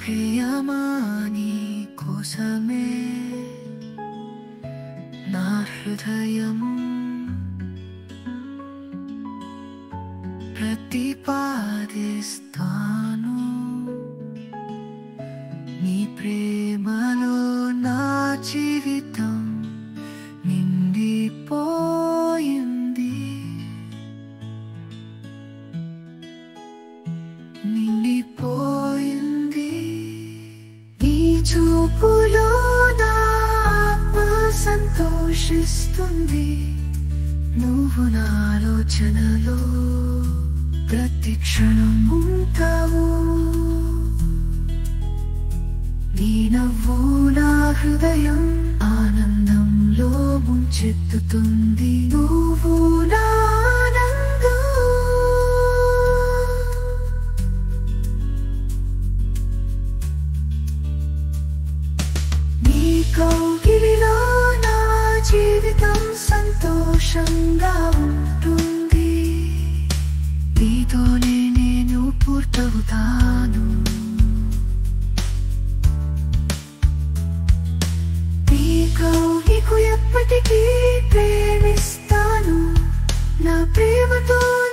ప్రియమాని కోసమే నా హృదయం ప్రతిపాదిస్తాను నీ ప్రేమలో నా జీవితం నిండిపోయింది నిండిపోయింది నీ చూపులో నా ఆత్మ సంతోషిస్తుంది నువ్వు నా ఆలోచనలో ప్రతి క్షణం ఉంటావు నీ నవ్వు నా హృదయం ఆనందంలో ముంచెత్తుతుంది నువ్వు నా ఆనందం నీ కౌగిలిలో నా జీవితం సంతోషంగా ఉంటుంది నీతోనే నేను పూర్తవుతాను నీ కౌగికు ఎప్పటికీ ప్రేమిస్తాను నా ప్రేమతో